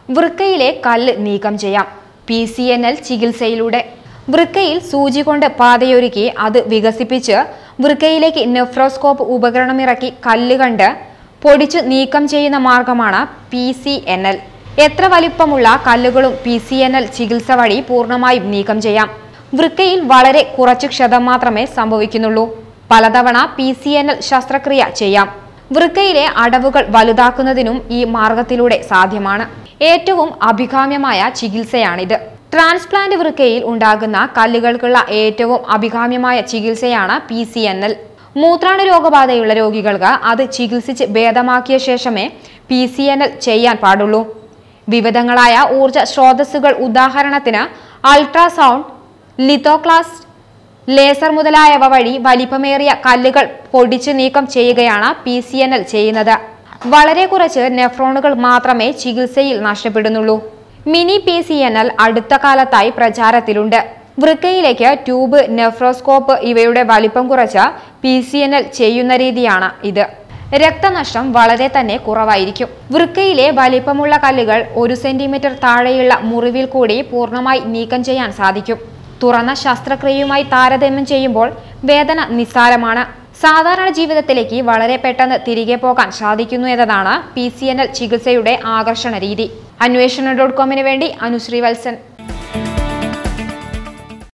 വൃക്കയിലെ കല്ല് നീക്കം ചെയ്യാം പി സി എൻ എൽ ചികിത്സയിലൂടെ വൃക്കയിൽ സൂചി കൊണ്ട് പാതയൊരുക്കി അത് വികസിപ്പിച്ച് വൃക്കയിലേക്ക് നെഫ്രോസ്കോപ്പ് ഉപകരണമിറക്കി കല്ല് കണ്ട് പൊടിച്ചു നീക്കം ചെയ്യുന്ന മാർഗമാണ് പി സി എൻ എൽ എത്ര വലിപ്പമുള്ള കല്ലുകളും പി സി എൻ എൽ ചികിത്സ വഴി പൂർണ്ണമായും നീക്കം ചെയ്യാം വൃക്കയിൽ വളരെ കുറച്ച് ക്ഷതം മാത്രമേ സംഭവിക്കുന്നുള്ളൂ പലതവണ പി സി എൻ എൽ ശസ്ത്രക്രിയ ചെയ്യാം വൃക്കയിലെ അടവുകൾ വലുതാക്കുന്നതിനും ഈ മാർഗത്തിലൂടെ സാധ്യമാണ് ഏറ്റവും അഭികാമ്യമായ ചികിത്സയാണിത് ട്രാൻസ്പ്ലാന്റ് വൃക്കയിൽ ഉണ്ടാകുന്ന കല്ലുകൾക്കുള്ള ഏറ്റവും അഭികാമ്യമായ ചികിത്സയാണ് പി സി എൻ എൽ മൂത്രാണു രോഗബാധയുള്ള രോഗികൾക്ക് അത് ചികിത്സിച്ച് ഭേദമാക്കിയ ശേഷമേ പി സി എൻ എൽ ചെയ്യാൻ പാടുള്ളൂ വിവിധങ്ങളായ ഊർജ സ്രോതസ്സുകൾ ഉദാഹരണത്തിന് അൾട്രാസൗണ്ട് ലിത്തോക്ലാസ് ലേസർ മുതലായവ വഴി വലിപ്പമേറിയ കല്ലുകൾ പൊടിച്ചു നീക്കം ചെയ്യുകയാണ് പി സി എൻ എൽ ചെയ്യുന്നത് വളരെ കുറച്ച് നെഫ്രോണുകൾ മാത്രമേ ചികിത്സയിൽ നഷ്ടപ്പെടുന്നുള്ളൂ mini P C N L അടുത്ത കാലത്തായി പ്രചാരത്തിലുണ്ട് വൃക്കയിലേക്ക് ട്യൂബ് നെഫ്രോസ്കോപ്പ് ഇവയുടെ വലിപ്പം കുറച്ച് പി സി എൻ എൽ ചെയ്യുന്ന രീതിയാണ് ഇത് രക്തനഷ്ടം വളരെ തന്നെ കുറവായിരിക്കും വൃക്കയിലെ വലിപ്പമുള്ള കല്ലുകൾ ഒരു സെന്റിമീറ്റർ താഴെയുള്ള മുറിവിൽ കൂടി പൂർണ്ണമായി നീക്കം ചെയ്യാൻ സാധിക്കും തുറന്ന ശസ്ത്രക്രിയയുമായി താരതമ്യം ചെയ്യുമ്പോൾ വേദന നിസ്സാരമാണ് സാധാരണ ജീവിതത്തിലേക്ക് വളരെ പെട്ടെന്ന് തിരികെ പോകാൻ സാധിക്കുന്നു എന്നതാണ് പി സി എൻ എൽ ചികിത്സയുടെ ആകർഷണ രീതി അന്വേഷണം ഡോട്ട് കോമിന് വേണ്ടി അനുശ്രീ വത്സൻ